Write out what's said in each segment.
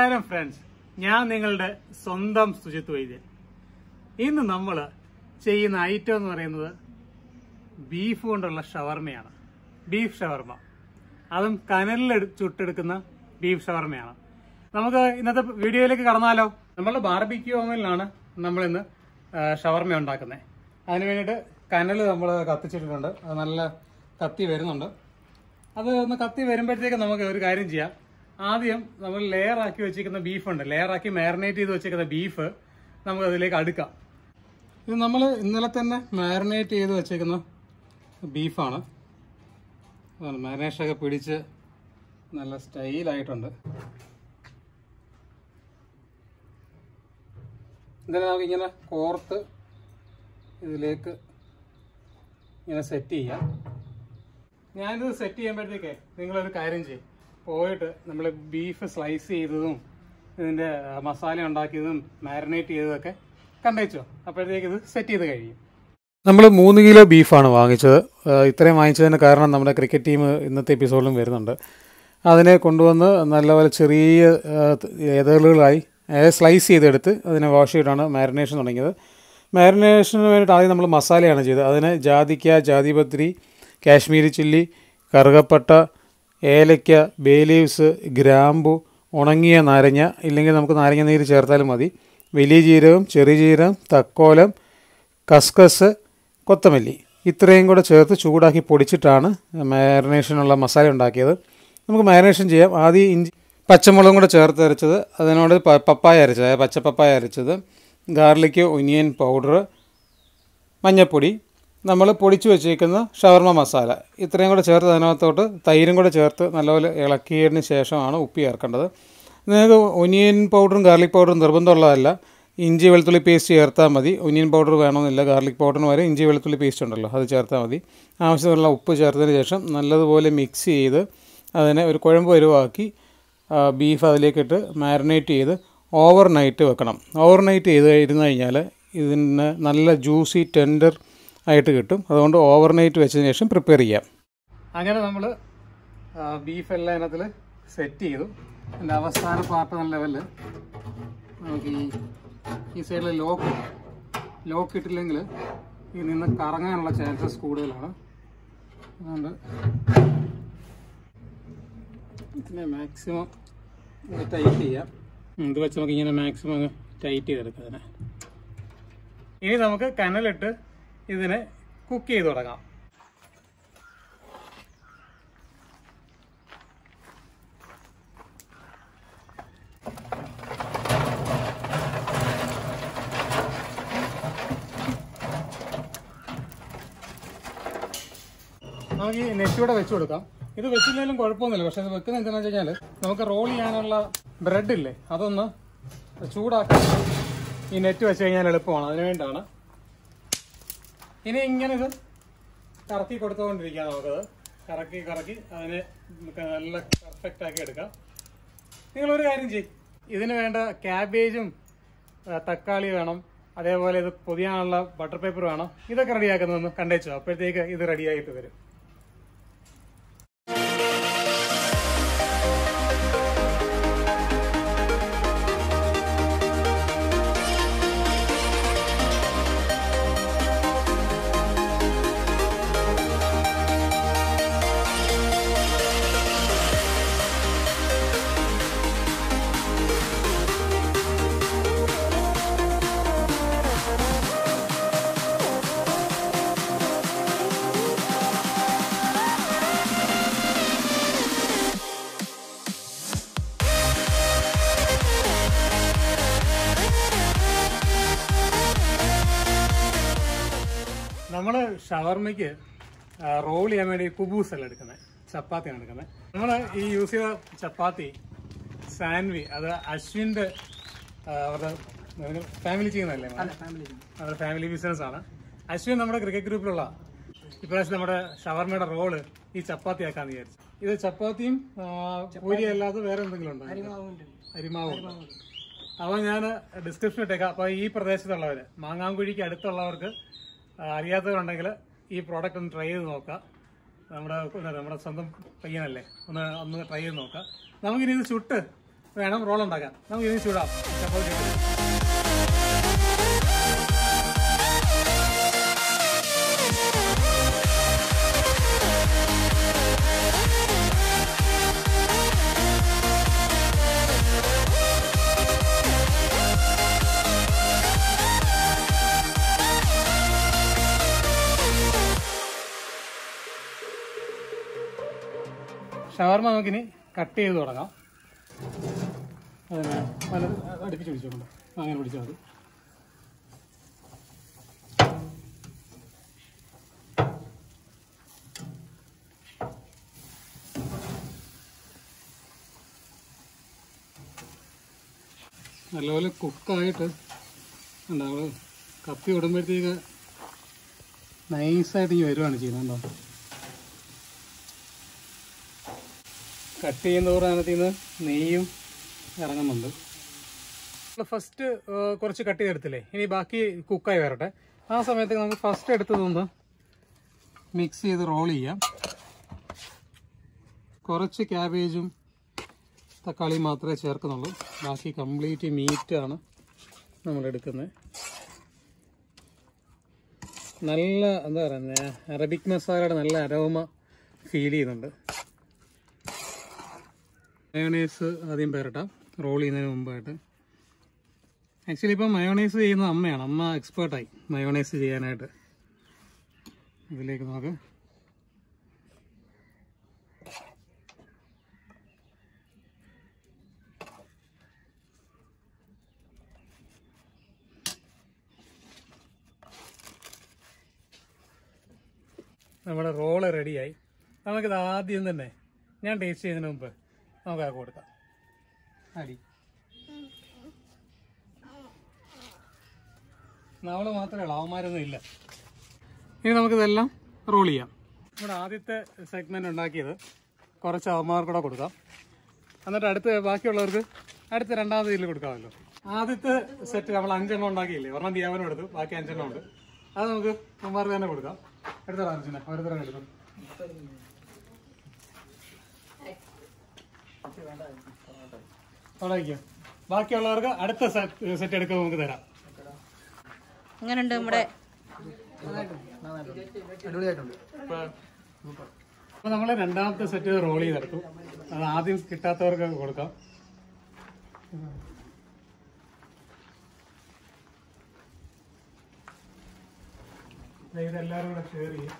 നമസ്കാരം ഫ്രണ്ട്സ് ഞാൻ നിങ്ങളുടെ സ്വന്തം സുജിത് വൈദ്യൻ ഇന്ന് നമ്മൾ ചെയ്യുന്ന ഐറ്റം എന്ന് പറയുന്നത് ബീഫ് കൊണ്ടുള്ള ഷവർമയാണ് ബീഫ് ഷവർമ അതും കനലിൽ എടു- ചുട്ടെടുക്കുന്ന ബീഫ് ഷവർമയാണ് നമുക്ക് ഇന്നത്തെ വീഡിയോയിലേക്ക് കടന്നാലോ നമ്മൾ ബാർബിക്യൂ ഓവനിലാണ് നമ്മൾ ഇന്ന് ഷവർമ ഉണ്ടാക്കുന്നത് അതിന് വേണ്ടിയിട്ട് കനൽ നമ്മൾ കത്തിച്ചിട്ടുണ്ട് അത് നല്ല കത്തി വരുന്നുണ്ട് അത് ഒന്ന് കത്തി വരുമ്പോഴത്തേക്ക് നമുക്ക് ഒരു കാര്യം ചെയ്യാം ആദ്യം നമ്മൾ ലെയർ ആക്കി വെച്ചിരിക്കുന്ന ബീഫുണ്ട് ലെയർ ആക്കി മാരിനേറ്റ് ചെയ്ത് വെച്ചിരിക്കുന്ന ബീഫ് നമുക്ക് അതിലേക്ക് അടുക്കാം ഇത് നമ്മൾ ഇന്നലെ തന്നെ മാരിനേറ്റ് ചെയ്ത് വെച്ചേക്കുന്ന ബീഫാണ് മാരിനേഷനൊക്കെ പിടിച്ച് നല്ല സ്റ്റൈലായിട്ടുണ്ട് ഇതിനെ നമുക്ക് ഇങ്ങനെ കോർത്ത് ഇതിലേക്ക് ഇങ്ങനെ സെറ്റ് ചെയ്യാം ഞാനിത് സെറ്റ് ചെയ്യുമ്പോഴത്തേക്ക് നിങ്ങളൊരു കാര്യം ചെയ്യും പോയിട്ട് നമ്മൾ ബീഫ് സ്ലൈസ് ചെയ്തതും ഇതിൻ്റെ മസാല ഉണ്ടാക്കിയതും മാരിനേറ്റ് ചെയ്തതൊക്കെ കണ്ടേച്ചോ അപ്പോഴത്തേക്ക് ഇത് സെറ്റ് ചെയ്ത് കഴിയും നമ്മൾ മൂന്ന് കിലോ ബീഫാണ് വാങ്ങിച്ചത് ആ, ഇത്രയും വാങ്ങിച്ചതിന് കാരണം നമ്മുടെ ക്രിക്കറ്റ് ടീം ഇന്നത്തെ എപ്പിസോഡിലും വരുന്നുണ്ട് അതിനെ കൊണ്ടുവന്ന് നല്ലപോലെ ചെറിയ എതളുകളായി സ്ലൈസ് ചെയ്തെടുത്ത് അതിനെ വാഷ് ചെയ്തിട്ടാണ് മാരിനേഷൻ തുടങ്ങിയത് മാരിനേഷന് വേണ്ടിയിട്ട് ആദ്യം നമ്മൾ മസാലയാണ് ചെയ്തത് അതിന് ജാതിക്ക ജാതിപത്രി കാശ്മീരി ചില്ലി കറുകപ്പട്ട ഏലയ്ക്ക ബേ ലീവ്സ് ഗ്രാമ്പു ഉണങ്ങിയ നാരങ്ങ ഇല്ലെങ്കിൽ നമുക്ക് നാരങ്ങ നീര് ചേർത്താലും മതി വലിയ ജീരകം ചെറിയ ജീരകം തക്കോലം കസ്കസ് കൊത്തമല്ലി ഇത്രയും കൂടെ ചേർത്ത് ചൂടാക്കി പൊടിച്ചിട്ടാണ് മാരിനേഷനുള്ള മസാല ഉണ്ടാക്കിയത് നമുക്ക് മാരിനേഷൻ ചെയ്യാം ആദ്യം ഇഞ്ചി പച്ചമുളകും കൂടെ ചേർത്ത് അരച്ചത് അതിനോട് പ- പപ്പായ അരച്ചത് അതായത് പച്ചപ്പപ്പായ അരച്ചത് ഗാർലിക് ഒനിയൻ പൗഡർ മഞ്ഞൾപ്പൊടി നമ്മൾ പൊടിച്ചു വെച്ചേക്കുന്ന ഷവർമ മസാല ഇത്രയും കൂടെ ചേർത്ത് അതിനകത്തോട്ട് തൈരും കൂടെ ചേർത്ത് നല്ലപോലെ ഇളക്കിയതിന് ശേഷമാണ് ഉപ്പ് ചേർക്കേണ്ടത് നിങ്ങൾക്ക് ഒനിയൻ പൗഡറും ഗാർലിക് പൗഡറും നിർബന്ധമുള്ളതല്ല ഇഞ്ചി വെളുത്തുള്ളി പേസ്റ്റ് ചേർത്താൽ മതി ഒനിയൻ പൗഡർ വേണമെന്നില്ല ഗാർലിക് പൗഡറിന് വരെ ഇഞ്ചി വെളുത്തുള്ളി പേസ്റ്റ് ഉണ്ടല്ലോ അത് ചേർത്താൽ മതി ആവശ്യത്തിനുള്ള ഉപ്പ് ചേർത്തതിന് ശേഷം നല്ലതുപോലെ മിക്സ് ചെയ്ത് അതിനെ ഒരു കുഴമ്പ് വരുവാക്കി ബീഫ് അതിലേക്കിട്ട് മാരിനേറ്റ് ചെയ്ത് ഓവർ നൈറ്റ് വെക്കണം ഓവർ നൈറ്റ് ചെയ്ത് ഇരുന്ന് കഴിഞ്ഞാൽ ഇതിന് നല്ല ജ്യൂസി ടെൻഡർ ആയിട്ട് കിട്ടും അതുകൊണ്ട് ഓവർ നൈറ്റ് വെച്ചതിന് ശേഷം പ്രിപ്പയർ ചെയ്യാം അങ്ങനെ നമ്മൾ ബീഫ് എല്ലാം ഇതിനകത്തിൽ സെറ്റ് ചെയ്തു അതിൻ്റെ അവസാന പാർട്ട് നല്ല ലെവലിൽ നമുക്ക് ഈ ഈ സൈഡിൽ ലോക്ക് ലോക്ക് ഇട്ടില്ലെങ്കിൽ ഈ നിന്ന് കറങ്ങാനുള്ള ചാൻസസ് കൂടുതലാണ് അതുകൊണ്ട് ഇതിനെ മാക്സിമം ടൈറ്റ് ചെയ്യാം ഉം, ഇത് വെച്ച് നമുക്ക് ഇങ്ങനെ മാക്സിമം അങ്ങ് ടൈറ്റ് ചെയ്തെടുക്കാം ഇതിനെ ഇനി നമുക്ക് കനലിട്ട് ഇതിനെ കുക്ക് ചെയ്ത് തുടങ്ങാം നമുക്ക് ഈ നെറ്റ് കൂടെ വെച്ച് കൊടുക്കാം ഇത് വെച്ചില്ലെങ്കിലും കുഴപ്പമൊന്നുമില്ല പക്ഷെ ഇത് വെക്കുന്നത് എന്താണെന്ന് വെച്ച് കഴിഞ്ഞാൽ നമുക്ക് റോൾ ചെയ്യാനുള്ള ബ്രെഡ് ഇല്ലേ അതൊന്ന് ചൂടാക്കാൻ ഈ നെറ്റ് വെച്ച് കഴിഞ്ഞാൽ എളുപ്പമാണ് അതിനു വേണ്ടിയാണ് ഇനി ഇങ്ങനെ ഇത് കറക്കി കൊടുത്തുകൊണ്ടിരിക്കാം നമുക്കത് കറക്കി കറക്കി അതിനെ നമുക്ക് നല്ല പെർഫെക്റ്റ് ആക്കി എടുക്കാം നിങ്ങളൊരു കാര്യം ചെയ്യും ഇതിന് വേണ്ട ക്യാബേജും ആ, തക്കാളി വേണം അതേപോലെ ഇത് പൊതിയാനുള്ള ബട്ടർ പേപ്പർ വേണം ഇതൊക്കെ റെഡിയാക്കുന്നതെന്ന് കണ്ടേച്ചോ അപ്പോഴത്തേക്ക് ഇത് റെഡിയായിട്ട് വരും നമ്മൾ ഷവർമയ്ക്ക് റോൾ ചെയ്യാൻ വേണ്ടി കുബൂസ് അല്ല എടുക്കുന്നത് ചപ്പാത്തിയാണ് എടുക്കുന്നത് നമ്മൾ ഈ യൂസ് ചെയ്ത ചപ്പാത്തി സാൻവി അത് അശ്വിൻ്റെ ആ, അവരുടെ ഫാമിലി ചെയ്യുന്നതല്ലേ അവരുടെ ഫാമിലി ബിസിനസ് ആണ് അശ്വിൻ നമ്മുടെ ക്രിക്കറ്റ് ഗ്രൂപ്പിലുള്ള ഇപ്രാവശ്യം നമ്മുടെ ഷവർമയുടെ റോള് ഈ ചപ്പാത്തി ആക്കാന്ന് വിചാരിച്ചു ഇത് ചപ്പാത്തിയും ആ, പൂരി അല്ലാതെ വേറെ എന്തെങ്കിലും ഉണ്ടോ അരിമാവ് അപ്പോൾ ഞാൻ ഡിസ്ക്രിപ്ഷൻ ഇട്ടേക്കാം അപ്പോൾ ഈ പ്രദേശത്തുള്ളവർ മാങ്ങാങ്കുഴിക്ക് അടുത്തുള്ളവർക്ക് ആ, അറിയാത്തവരുണ്ടെങ്കിൽ ഈ പ്രോഡക്റ്റ് ഒന്ന് ട്രൈ ചെയ്ത് നോക്കാം നമ്മുടെ എന്താ, നമ്മുടെ സ്വന്തം പയ്യനല്ലേ ഒന്ന് ഒന്ന് ട്രൈ ചെയ്ത് നോക്കാം നമുക്കിനി ഇത് ചുട്ട് വേണം റോൾ ഉണ്ടാക്കാൻ നമുക്ക് ഇത് ചൂടാം ചപ്പാത്തി ഇട്ട്. ഷവർമ നമുക്കിനി കട്ട് ചെയ്ത് തുടങ്ങാം അതിനെ വലത് അടുപ്പിച്ച് പിടിച്ചോണ്ട് അങ്ങനെ പിടിച്ചാൽ മതി നല്ലപോലെ കുക്കായിട്ട് ഉണ്ടാവുക കപ്പി വിടുമ്പോഴത്തേക്ക് നൈസായിട്ട് ഈ വരുവാണ് ചെയ്യുന്നത് കണ്ടോ കട്ട് ചെയ്യുന്നതോറും അതിനകത്ത് നിന്ന് നെയ്യും ഇറങ്ങുന്നുണ്ട് ഫസ്റ്റ് കുറച്ച് കട്ട് ചെയ്തെടുത്തില്ലേ ഇനി ബാക്കി കുക്കായി വരട്ടെ ആ സമയത്ത് നമുക്ക് ഫസ്റ്റ് എടുത്തതൊന്ന് മിക്സ് ചെയ്ത് റോൾ ചെയ്യാം കുറച്ച് ക്യാബേജും തക്കാളിയും മാത്രമേ ചേർക്കുന്നുള്ളൂ ബാക്കി കംപ്ലീറ്റ് മീറ്റാണ് നമ്മൾ എടുക്കുന്നത് നല്ല എന്താ പറയുന്നത് അറബിക് മസാലയുടെ നല്ല അരോമ ഫീൽ ചെയ്യുന്നുണ്ട് മയോണൈസ് ആദ്യം പേരട്ടാം റോൾ ചെയ്യുന്നതിന് മുമ്പായിട്ട് ആക്ച്വലി ഇപ്പം മയോണൈസ് ചെയ്യുന്നത് അമ്മയാണ് അമ്മ എക്സ്പേർട്ടായി മയോണൈസ് ചെയ്യാനായിട്ട് ഇതിലേക്ക് നമുക്ക് നമ്മുടെ റോള് റെഡിയായി നമുക്കിത് ആദ്യം തന്നെ ഞാൻ ടേസ്റ്റ് ചെയ്യുന്നതിന് മുമ്പ് നമുക്ക് അത് കൊടുക്കാം അടി നമ്മള് മാത്രമേ ഉള്ളൂ അവന്മാരൊന്നും ഇല്ല ഇനി നമുക്കിതെല്ലാം റോൾ ചെയ്യാം നമ്മുടെ ആദ്യത്തെ സെഗ്മെന്റ് ഉണ്ടാക്കിയത് കുറച്ച് അവന്മാർക്ക് കൂടെ കൊടുക്കാം എന്നിട്ട് അടുത്ത് ബാക്കിയുള്ളവർക്ക് അടുത്ത രണ്ടാമത് ഇതിൽ കൊടുക്കാമല്ലോ ആദ്യത്തെ സെറ്റ് നമ്മൾ അഞ്ചെണ്ണം ഉണ്ടാക്കിയില്ലേ ഒരെണ്ണം ദിയാവനും എടുത്തു ബാക്കി അഞ്ചെണ്ണം ഉണ്ട് അത് നമുക്ക് അവന്മാർക്ക് തന്നെ കൊടുക്കാം എടുത്തോളാം അർജുന ഓരോരുത്തരും എടുക്കും അവിടെ വയ്ക്കാം ബാക്കിയുള്ളവർക്ക് അടുത്ത സെറ്റ് എടുക്കുമ്പോൾ നമുക്ക് തരാം എങ്ങനെയുണ്ട് നമ്മുടെ അപ്പൊ നമ്മള് രണ്ടാമത്തെ സെറ്റ് റോൾ ചെയ്തെടുത്തു അത് ആദ്യം കിട്ടാത്തവർക്ക് കൊടുക്കാം ദേ ഇതെല്ലാരും കൂടെ ഷെയർ ചെയ്യും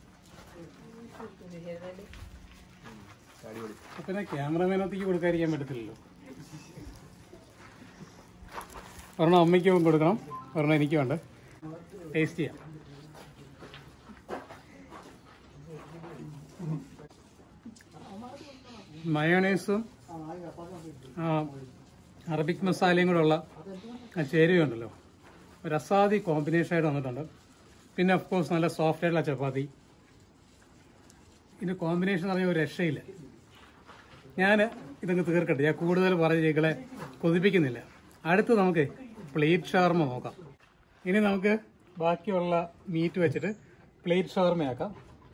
അപ്പൊ പിന്നെ ക്യാമറമാനത്തേക്ക് കൊടുക്കാതിരിക്കാൻ പറ്റത്തില്ലല്ലോ ഒരെണ്ണം അമ്മയ്ക്ക് കൊടുക്കണം ഒരെണ്ണം എനിക്ക് വേണ്ട ടേസ്റ്റ് ചെയ്യാം മയോണൈസും ആ, അറബിക് മസാലയും കൂടെ ഉള്ള ആ ചേരുവയുണ്ടല്ലോ ഒരു അസാദി കോമ്പിനേഷൻ ആയിട്ട് വന്നിട്ടുണ്ട് പിന്നെ ഓഫ് കോഴ്സ് നല്ല സോഫ്റ്റ് ആയിട്ടുള്ള ചപ്പാത്തി ഇതിന്റെ കോമ്പിനേഷൻ എന്ന് പറഞ്ഞാൽ ഒരു രക്ഷയില്ല ഞാൻ ഇതങ്ങ് തീർക്കട്ടെ ഞാൻ കൂടുതൽ പറഞ്ഞ് നിങ്ങളെ കൊതിപ്പിക്കുന്നില്ല അടുത്ത് നമുക്ക് പ്ലേറ്റ് ഷവർമ നോക്കാം ഇനി നമുക്ക് ബാക്കിയുള്ള മീറ്റ് വെച്ചിട്ട് പ്ലേറ്റ് ഷവർമയാക്കാം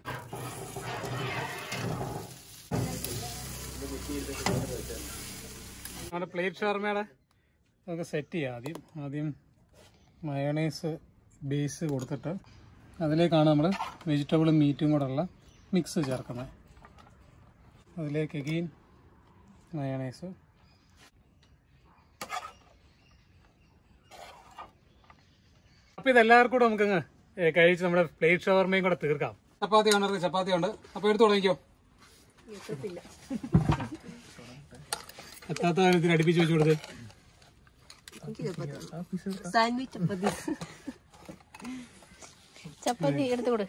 നമ്മുടെ പ്ലേറ്റ് ഷവർമയുടെ നമുക്ക് സെറ്റ് ചെയ്യാം ആദ്യം ആദ്യം മയോണൈസ് ബേസ് കൊടുത്തിട്ട് അതിലേക്കാണ് നമ്മൾ വെജിറ്റബിളും മീറ്റും കൂടെ ഉള്ള മിക്സ് ചേർക്കുന്നത് അതിലേക്ക് അഗെയിൻ മയോണൈസ് അപ്പൊ ഇതെല്ലാവർക്കും കൂടെ നമുക്കങ്ങ് ഏ, കഴിച്ച് നമ്മുടെ പ്ലേറ്റ് ഷവർമയും കൂടെ തീർക്കാം ചപ്പാത്തി ഉണ്ട് ചപ്പാത്തി ഉണ്ട് അപ്പൊ എടുത്തു തുടങ്ങിക്കോ എത്താത്ത കാര്യത്തിന് അടുപ്പിച്ച് വെച്ച് കൊടുത്ത് സാൻഡ്വിച്ച് ചപ്പാത്തി ചപ്പാത്തി എടുത്തു കൊടു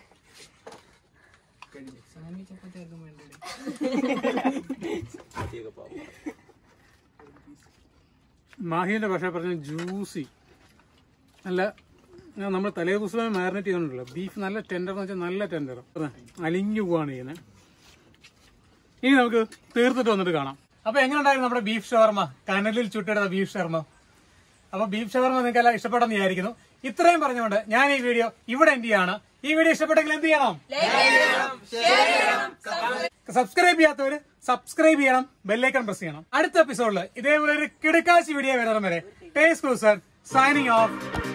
മാഹിന്റെ ഭാഷ പറഞ്ഞ ജ്യൂസി നല്ല നമ്മൾ തലേ ദിവസമേ മാരിനേറ്റ് ചെയ്യുന്നുണ്ടല്ലോ ബീഫ് നല്ല ടെൻഡർ എന്ന് വെച്ചാൽ നല്ല ടെൻഡർ അലിഞ്ഞു പോവാണ് ചെയ്യുന്നത് ഇനി നമുക്ക് തീർത്തിട്ട് വന്നിട്ട് കാണാം അപ്പൊ എങ്ങനെ ഉണ്ടായിരുന്നു നമ്മുടെ ബീഫ് ഷവർമ കനലിൽ ചുട്ടെടുത്ത ബീഫ് ഷവർമ അപ്പൊ ബീഫ് ഷവർമ നിങ്ങൾക്ക് എല്ലാം ഇഷ്ടപ്പെട്ടെന്ന് വിചാരിക്കുന്നു ഇത്രയും പറഞ്ഞുകൊണ്ട് ഞാൻ ഈ വീഡിയോ ഇവിടെ എന്ത് ചെയ്യാണ് ഈ വീഡിയോ ഇഷ്ടപ്പെട്ടെങ്കിൽ എന്ത് ചെയ്യണം സബ്സ്ക്രൈബ് ചെയ്യാത്തവര് സബ്സ്ക്രൈബ് ചെയ്യണം ബെല്ലൈക്കൺ പ്രസ് ചെയ്യണം അടുത്ത എപ്പിസോഡിൽ ഇതേപോലെ ഒരു കിടക്കാശി വീഡിയോ വരാൻ വരെ ടേസ്റ്റ് ക്രൂസർ സൈനിങ് ഓഫ്